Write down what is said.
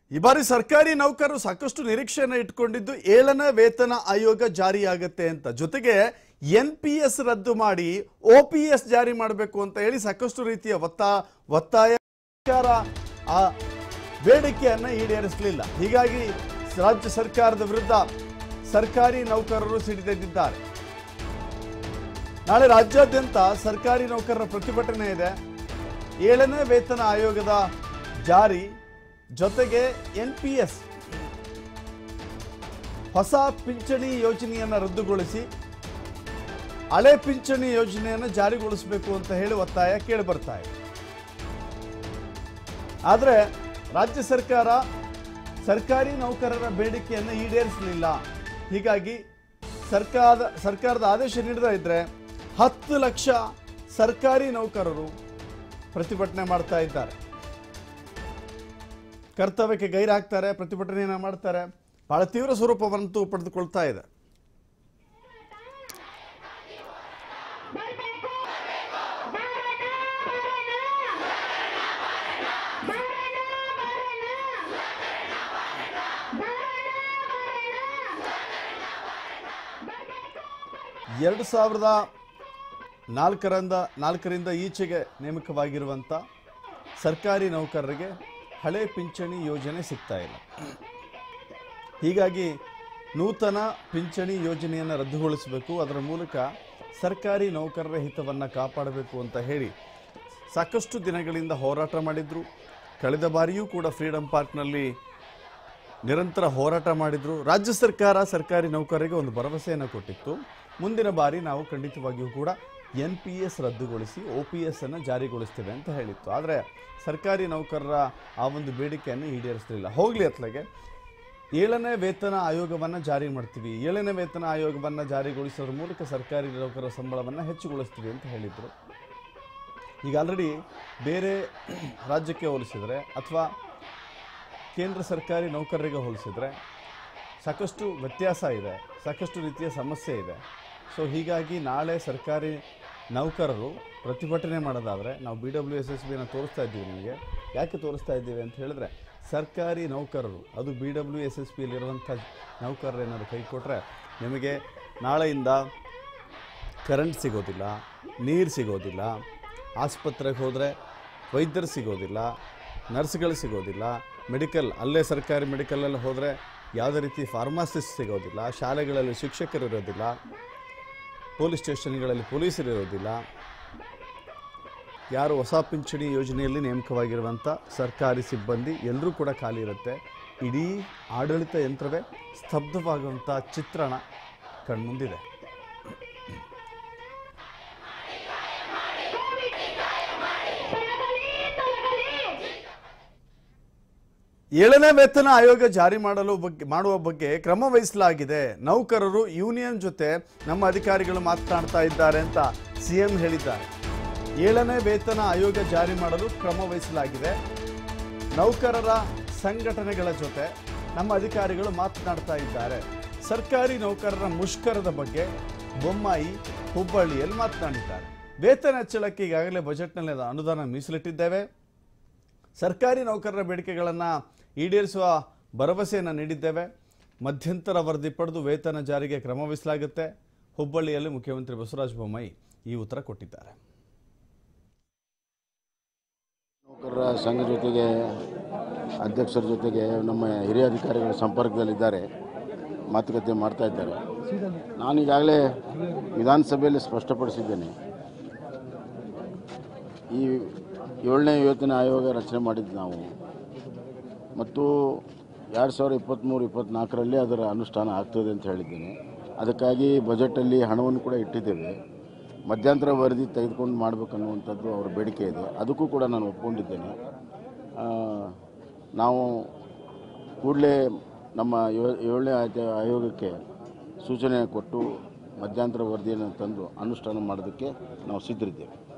ಈ ಬಾರಿ ಸರ್ಕಾರಿ ನೌಕರರು ಸಾಕಷ್ಟು ನಿರೀಕ್ಷೆಯನ್ನು ಇಟ್ಕೊಂಡಿದ್ದು ಏಳನೇ ವೇತನ ಆಯೋಗ ಜಾರಿಯಾಗತ್ತೆ ಅಂತ ಜೊತೆಗೆ ಎನ್ ಪಿ ಎಸ್ ರದ್ದು ಮಾಡಿ ಒ ಪಿ ಎಸ್ ಜಾರಿ ಮಾಡಬೇಕು ಅಂತ ಹೇಳಿ ಸಾಕಷ್ಟು ರೀತಿಯ ಒತ್ತಾ ಒತ್ತಾಯ ಸರ್ಕಾರ ಆ ಬೇಡಿಕೆಯನ್ನು ಈಡೇರಿಸಲಿಲ್ಲ ಹೀಗಾಗಿ ರಾಜ್ಯ ಸರ್ಕಾರದ ವಿರುದ್ಧ ಸರ್ಕಾರಿ ನೌಕರರು ಸಿಡಿದೆದ್ದಿದ್ದಾರೆ ನಾಳೆ ರಾಜ್ಯಾದ್ಯಂತ ಸರ್ಕಾರಿ ನೌಕರರ ಪ್ರತಿಭಟನೆ ಇದೆ ಏಳನೇ ವೇತನ ಆಯೋಗದ ಜಾರಿ ಜೊತೆಗೆ ಎನ್ ಪಿ ಎಸ್ ಹೊಸ ಪಿಂಚಣಿ ಯೋಜನೆಯನ್ನು ರದ್ದುಗೊಳಿಸಿ ಹಳೆ ಪಿಂಚಣಿ ಯೋಜನೆಯನ್ನು ಜಾರಿಗೊಳಿಸಬೇಕು ಅಂತ ಹೇಳಿ ಒತ್ತಾಯ ಕೇಳಿ ಬರ್ತಾ ಇದೆ ಆದರೆ ರಾಜ್ಯ ಸರ್ಕಾರ ಸರ್ಕಾರಿ ನೌಕರರ ಬೇಡಿಕೆಯನ್ನು ಈಡೇರಿಸಲಿಲ್ಲ ಹೀಗಾಗಿ ಸರ್ಕಾರದ ಸರ್ಕಾರದ ಆದೇಶ ನೀಡದೇ ಇದ್ರೆ ಹತ್ತು ಲಕ್ಷ ಸರ್ಕಾರಿ ನೌಕರರು ಪ್ರತಿಭಟನೆ ಮಾಡ್ತಾ ಇದ್ದಾರೆ ಕರ್ತವ್ಯಕ್ಕೆ ಗೈರಾಗ್ತಾರೆ ಪ್ರತಿಭಟನೆಯನ್ನ ಮಾಡ್ತಾರೆ ಬಹಳ ತೀವ್ರ ಸ್ವರೂಪವಂತೂ ಪಡೆದುಕೊಳ್ತಾ ಇದೆ ಎರಡು ಸಾವಿರದ ನಾಲ್ಕರಿಂದ ನಾಲ್ಕರಿಂದ ಈಚೆಗೆ ನೇಮಕವಾಗಿರುವಂಥ ಸರ್ಕಾರಿ ನೌಕರರಿಗೆ ಹಳೆ ಪಿಂಚಣಿ ಯೋಜನೆ ಸಿಗ್ತಾ ಇಲ್ಲ ಹೀಗಾಗಿ ನೂತನ ಪಿಂಚಣಿ ಯೋಜನೆಯನ್ನು ರದ್ದುಗೊಳಿಸಬೇಕು ಅದರ ಮೂಲಕ ಸರ್ಕಾರಿ ನೌಕರರ ಹಿತವನ್ನು ಕಾಪಾಡಬೇಕು ಅಂತ ಹೇಳಿ ಸಾಕಷ್ಟು ದಿನಗಳಿಂದ ಹೋರಾಟ ಮಾಡಿದ್ರು ಕಳೆದ ಬಾರಿಯೂ ಕೂಡ ಫ್ರೀಡಂ ಪಾರ್ಕ್ನಲ್ಲಿ ನಿರಂತರ ಹೋರಾಟ ಮಾಡಿದ್ರು ರಾಜ್ಯ ಸರ್ಕಾರ ಸರ್ಕಾರಿ ನೌಕರರಿಗೆ ಒಂದು ಭರವಸೆಯನ್ನು ಕೊಟ್ಟಿತ್ತು ಮುಂದಿನ ಬಾರಿ ನಾವು ಖಂಡಿತವಾಗಿಯೂ ಕೂಡ ಎನ್ ಪಿ ಎಸ್ ರದ್ದುಗೊಳಿಸಿ ಒ ಪಿ ಎಸ್ ಅನ್ನು ಜಾರಿಗೊಳಿಸ್ತೇವೆ ಅಂತ ಹೇಳಿತ್ತು ಆದರೆ ಸರ್ಕಾರಿ ನೌಕರರ ಆ ಒಂದು ಬೇಡಿಕೆಯನ್ನು ಈಡೇರಿಸಲಿಲ್ಲ ಹೋಗಲಿ ಅತ್ಲಾಗೆ ಏಳನೇ ವೇತನ ಆಯೋಗವನ್ನು ಜಾರಿ ಮಾಡ್ತೀವಿ ಏಳನೇ ವೇತನ ಆಯೋಗವನ್ನು ಜಾರಿಗೊಳಿಸೋದ್ರ ಮೂಲಕ ಸರ್ಕಾರಿ ನೌಕರರ ಸಂಬಳವನ್ನು ಹೆಚ್ಚುಗೊಳಿಸ್ತೀವಿ ಅಂತ ಹೇಳಿದರು ಈಗ ಆಲ್ರೆಡಿ ಬೇರೆ ರಾಜ್ಯಕ್ಕೆ ಹೋಲಿಸಿದರೆ ಅಥವಾ ಕೇಂದ್ರ ಸರ್ಕಾರಿ ನೌಕರರಿಗೆ ಹೋಲಿಸಿದರೆ ಸಾಕಷ್ಟು ವ್ಯತ್ಯಾಸ ಇದೆ ಸಾಕಷ್ಟು ರೀತಿಯ ಸಮಸ್ಯೆ ಇದೆ ಸೊ ಹೀಗಾಗಿ ನಾಳೆ ಸರ್ಕಾರಿ ನೌಕರರು ಪ್ರತಿಭಟನೆ ಮಾಡೋದಾದರೆ ನಾವು ಬಿ ಡಬ್ಲ್ಯೂ ಎಸ್ ಎಸ್ ಬಿನ ತೋರಿಸ್ತಾ ಇದ್ದೀವಿ ನಿಮಗೆ ಯಾಕೆ ತೋರಿಸ್ತಾ ಇದ್ದೀವಿ ಅಂತ ಹೇಳಿದ್ರೆ ಸರ್ಕಾರಿ ನೌಕರರು ಅದು ಬಿ ಡಬ್ಲ್ಯೂ ಎಸ್ ಎಸ್ ಪಿಯಲ್ಲಿರುವಂಥ ನೌಕರರು ಏನಾದ್ರು ಕೈ ಕೊಟ್ಟರೆ ನಿಮಗೆ ನಾಳೆಯಿಂದ ಕರೆಂಟ್ ಸಿಗೋದಿಲ್ಲ ನೀರು ಸಿಗೋದಿಲ್ಲ ಆಸ್ಪತ್ರೆಗೆ ಹೋದರೆ ವೈದ್ಯರು ಸಿಗೋದಿಲ್ಲ ನರ್ಸ್ಗಳು ಸಿಗೋದಿಲ್ಲ ಮೆಡಿಕಲ್ ಅಲ್ಲೇ ಸರ್ಕಾರಿ ಮೆಡಿಕಲಲ್ಲಿ ಹೋದರೆ ಯಾವುದೇ ರೀತಿ ಫಾರ್ಮಾಸಿಸ್ಟ್ ಸಿಗೋದಿಲ್ಲ ಶಾಲೆಗಳಲ್ಲಿ ಶಿಕ್ಷಕರು ಇರೋದಿಲ್ಲ ಪೊಲೀಸ್ ಸ್ಟೇಷನ್ಗಳಲ್ಲಿ ಪೊಲೀಸರು ಇರೋದಿಲ್ಲ ಯಾರು ಹೊಸ ಪಿಂಚಣಿ ಯೋಜನೆಯಲ್ಲಿ ನೇಮಕವಾಗಿರುವಂಥ ಸರ್ಕಾರಿ ಸಿಬ್ಬಂದಿ ಎಲ್ಲರೂ ಕೂಡ ಖಾಲಿ ಇರುತ್ತೆ ಇಡೀ ಆಡಳಿತ ಯಂತ್ರವೇ ಸ್ತಬ್ಧವಾಗುವಂಥ ಚಿತ್ರಣ ಕಣ್ಮುಂದಿದೆ ಏಳನೇ ವೇತನ ಆಯೋಗ ಜಾರಿ ಮಾಡಲು ಬಗ್ಗೆ ಮಾಡುವ ಬಗ್ಗೆ ಕ್ರಮ ವಹಿಸಲಾಗಿದೆ ನೌಕರರು ಯೂನಿಯನ್ ಜೊತೆ ನಮ್ಮ ಅಧಿಕಾರಿಗಳು ಮಾತನಾಡ್ತಾ ಇದ್ದಾರೆ ಅಂತ ಸಿಎಂ ಹೇಳಿದ್ದಾರೆ ಏಳನೇ ವೇತನ ಆಯೋಗ ಜಾರಿ ಮಾಡಲು ಕ್ರಮ ವಹಿಸಲಾಗಿದೆ ನೌಕರರ ಸಂಘಟನೆಗಳ ಜೊತೆ ನಮ್ಮ ಅಧಿಕಾರಿಗಳು ಮಾತನಾಡ್ತಾ ಇದ್ದಾರೆ ಸರ್ಕಾರಿ ನೌಕರರ ಮುಷ್ಕರದ ಬಗ್ಗೆ ಬೊಮ್ಮಾಯಿ ಹುಬ್ಬಳ್ಳಿಯಲ್ಲಿ ಮಾತನಾಡಿದ್ದಾರೆ ವೇತನ ಹೆಚ್ಚಳಕ್ಕೆ ಈಗಾಗಲೇ ಬಜೆಟ್ನಲ್ಲಿ ಅನುದಾನ ಮೀಸಲಿಟ್ಟಿದ್ದೇವೆ ಸರ್ಕಾರಿ ನೌಕರರ ಬೇಡಿಕೆಗಳನ್ನು ಈಡೇರಿಸುವ ಭರವಸೆಯನ್ನು ನೀಡಿದ್ದೇವೆ ಮಧ್ಯಂತರ ವರದಿ ಪಡೆದು ವೇತನ ಜಾರಿಗೆ ಕ್ರಮ ವಹಿಸಲಾಗುತ್ತೆ ಹುಬ್ಬಳ್ಳಿಯಲ್ಲಿ ಮುಖ್ಯಮಂತ್ರಿ ಬಸವರಾಜ ಬೊಮ್ಮಾಯಿ ಈ ಉತ್ತರ ಕೊಟ್ಟಿದ್ದಾರೆ ನೌಕರರ ಸಂಘ ಜೊತೆಗೆ ಅಧ್ಯಕ್ಷರ ಜೊತೆಗೆ ನಮ್ಮ ಹಿರಿಯ ಅಧಿಕಾರಿಗಳ ಸಂಪರ್ಕದಲ್ಲಿದ್ದಾರೆ ಮಾತುಕತೆ ಮಾಡ್ತಾ ಇದ್ದಾರೆ ನಾನು ಈಗಾಗಲೇ ವಿಧಾನಸಭೆಯಲ್ಲಿ ಸ್ಪಷ್ಟಪಡಿಸಿದ್ದೇನೆ ಈ ಏಳನೇ ವೇತನ ಆಯೋಗ ರಚನೆ ಮಾಡಿದ್ದು ನಾವು ಮತ್ತು ಎರಡು ಸಾವಿರದ ಇಪ್ಪತ್ತ್ಮೂರು ಇಪ್ಪತ್ತ್ನಾಲ್ಕರಲ್ಲಿ ಅದರ ಅನುಷ್ಠಾನ ಆಗ್ತದೆ ಅಂತ ಹೇಳಿದ್ದೇನೆ ಅದಕ್ಕಾಗಿ ಬಜೆಟಲ್ಲಿ ಹಣವನ್ನು ಕೂಡ ಇಟ್ಟಿದ್ದೇವೆ ಮಧ್ಯಂತರ ವರದಿ ತೆಗೆದುಕೊಂಡು ಮಾಡಬೇಕನ್ನುವಂಥದ್ದು ಅವರ ಬೇಡಿಕೆ ಇದೆ ಅದಕ್ಕೂ ಕೂಡ ನಾನು ಒಪ್ಕೊಂಡಿದ್ದೇನೆ ಆ, ನಾವು ಕೂಡಲೇ ನಮ್ಮ ಏ- ಏಳನೇ ಆಯ- ಆಯೋಗಕ್ಕೆ ಸೂಚನೆ ಕೊಟ್ಟು ಮಧ್ಯಂತರ ವರದಿಯನ್ನು ತಂದು ಅನುಷ್ಠಾನ ಮಾಡೋದಕ್ಕೆ ನಾವು ಸಿದ್ಧರಿದ್ದೇವೆ